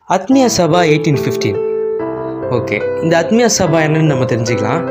அத்மியா Sabha eighteen fifteen okay இந்த அத்மியா சபா என்னன்னு நம்ம தெரிஞ்சுக்கலாம்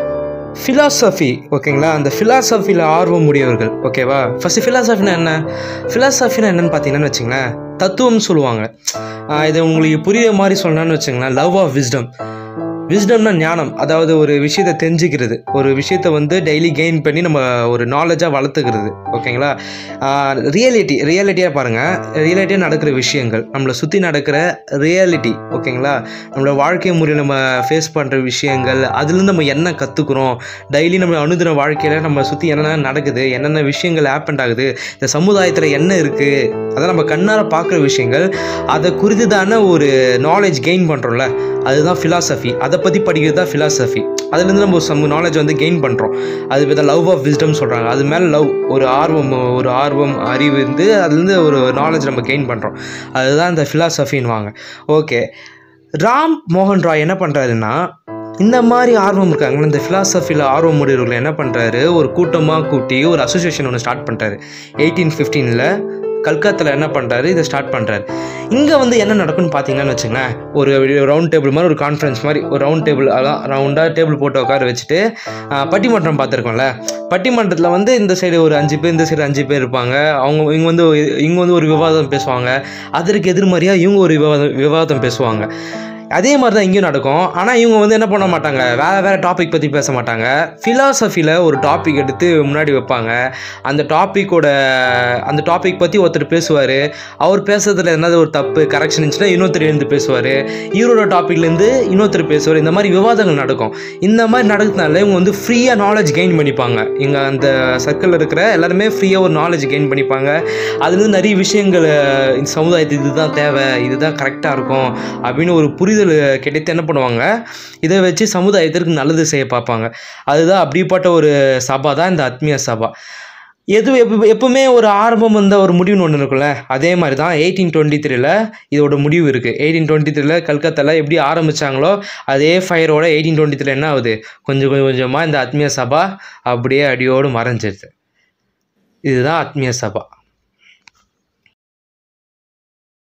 ஃபிலாசபி ஓகேங்களா அந்த ஃபிலாசபியில் ஆர்வம் உடையவர்கள் ஓகேவா ஃபஸ்ட்டு ஃபிலாசபினா என்ன ஃபிலாசபினா என்னன்னு பார்த்தீங்கன்னு வச்சுங்களேன் தத்துவம்னு சொல்லுவாங்க ஆஹ் இது உங்களுக்கு புரியுற மாதிரி சொல்லணும்னு வச்சுங்களேன் லவ் ஆஃப் விஸ்டம் விஸ்டம்னா ஞானம் அதாவது ஒரு விஷயத்தை தெரிஞ்சுக்கிறது ஒரு விஷயத்தை வந்து டெய்லி கெயின் பண்ணி நம்ம ஒரு நாலேஜாக வளர்த்துக்கிறது ஓகேங்களா ரியாலிட்டி ரியாலிட்டியாக பாருங்கள் ரியாலிட்டியாக நடக்கிற விஷயங்கள் நம்மளை சுற்றி நடக்கிற ரியாலிட்டி ஓகேங்களா நம்மளோட வாழ்க்கை முறையில் நம்ம ஃபேஸ் பண்ணுற விஷயங்கள் அதுலேருந்து நம்ம என்ன கற்றுக்குறோம் டெய்லி நம்ம அனுதின வாழ்க்கையில் நம்ம சுற்றி என்னென்ன நடக்குது என்னென்ன விஷயங்கள் ஹேப்பன் ஆகுது இந்த சமுதாயத்தில் என்ன இருக்குது அதான் நம்ம கண்ணார பார்க்குற விஷயங்கள் அதை குறித்துதான ஒரு நாலேஜ் கெயின் பண்ணுறோம்ல அதுதான் ஃபிலாசபி அதை பற்றி படிக்கிறது தான் ஃபிலாசபி அதுலேருந்து நம்ம சம் நாலேஜ் வந்து கெயின் பண்ணுறோம் அது பேர் லவ் ஆஃப் விஸ்டம் சொல்கிறாங்க அது மேலே லவ் ஒரு ஆர்வம் ஒரு ஆர்வம் அறிவு இருந்து அதுலேருந்து ஒரு நாலேஜ் நம்ம கெயின் பண்ணுறோம் அதுதான் இந்த ஃபிலாசபின்வாங்க ஓகே ராம் மோகன் ராய் என்ன பண்ணுறாருன்னா இந்த மாதிரி ஆர்வம் இருக்காங்களா இந்த ஃபிலாசபியில் ஆர்வம் உடையவர்கள் என்ன பண்ணுறாரு ஒரு கூட்டமாக கூட்டி ஒரு அசோசியேஷன் ஒன்று ஸ்டார்ட் பண்ணுறாரு எயிட்டீன் ஃபிஃப்டீனில் கல்கத்தாவில் என்ன பண்ணுறாரு இதை ஸ்டார்ட் பண்ணுறாரு இங்கே வந்து என்ன நடக்கும்னு பார்த்தீங்கன்னு வச்சுங்களேன் ஒரு ரவுண்ட் டேபிள் மாதிரி ஒரு கான்ஃபரன்ஸ் மாதிரி ஒரு ரவுண்ட் டேபிள் அதான் ரவுண்டாக டேபிள் போட்டு உட்கார வச்சுட்டு ஆஹ், பட்டிமன்றம் பார்த்துருக்கோம்ல பட்டிமன்றத்தில் வந்து இந்த சைடு ஒரு அஞ்சு பேர் இந்த சைடு அஞ்சு பேர் இருப்பாங்க அவங்க இவங்க வந்து இவங்க வந்து ஒரு விவாதம் பேசுவாங்க அதற்கு எதிர்மறையாக இவங்க ஒரு விவாதம் விவாதம் பேசுவாங்க அதே மாதிரி தான் இங்கேயும் நடக்கும் ஆனால் இவங்க வந்து என்ன பண்ண மாட்டாங்க வேறு வேறு டாபிக் பற்றி பேச மாட்டாங்க ஃபிலாசபியில் ஒரு டாபிக் எடுத்து முன்னாடி வைப்பாங்க அந்த டாப்பிக்கோட அந்த டாபிக் பற்றி ஒருத்தர் பேசுவார் அவர் பேசுறதுல என்னது ஒரு தப்பு கரெக்ஷன் இருந்துச்சுன்னா இன்னொருத்தர் எழுந்து பேசுவார் இவரோட டாப்பிக்லேருந்து இன்னொருத்தர் பேசுவார் இந்த மாதிரி விவாதங்கள் நடக்கும் இந்த மாதிரி நடக்கிறதுனால இவங்க வந்து ஃப்ரீயாக நாலேஜ் கெயின் பண்ணிப்பாங்க இங்கே அந்த சர்க்கிளில் இருக்கிற எல்லாருமே ஃப்ரீயாக ஒரு நாலேஜ் கெயின் பண்ணிப்பாங்க அதுலேருந்து நிறைய விஷயங்கள் இந்த சமுதாயத்துக்கு இதுதான் தேவை இதுதான் கரெக்டாக இருக்கும் அப்படின்னு ஒரு புரிதல் கிடைத்து என்ன பண்ணுவாங்க இதை வச்சு சமுதாயத்திற்கு நல்லது செய்ய பார்ப்பாங்க அதுதான் அப்படிப்பட்ட ஒரு சபா தான் இந்த ஆத்மீய சபா எது எப்போ எப்பவுமே ஒரு ஆரம்பம் வந்த ஒரு முடிவுன்னு ஒன்று இருக்குல்ல அதே மாதிரி தான் எயிட்டீன் டுவெண்ட்டி த்ரீல இதோட முடிவு இருக்குது எயிட்டீன் டுவெண்ட்டி த்ரீல கல்கத்தாவில் எப்படி ஆரம்பிச்சாங்களோ அதே ஃபயரோட எயிட்டீன் டுவெண்ட்டி த்ரீல என்ன ஆகுது கொஞ்சம் கொஞ்சம் கொஞ்சமாக இந்த ஆத்மீய சபா அப்படியே அடியோடு மறைஞ்சிருது இதுதான் ஆத்மீய சபா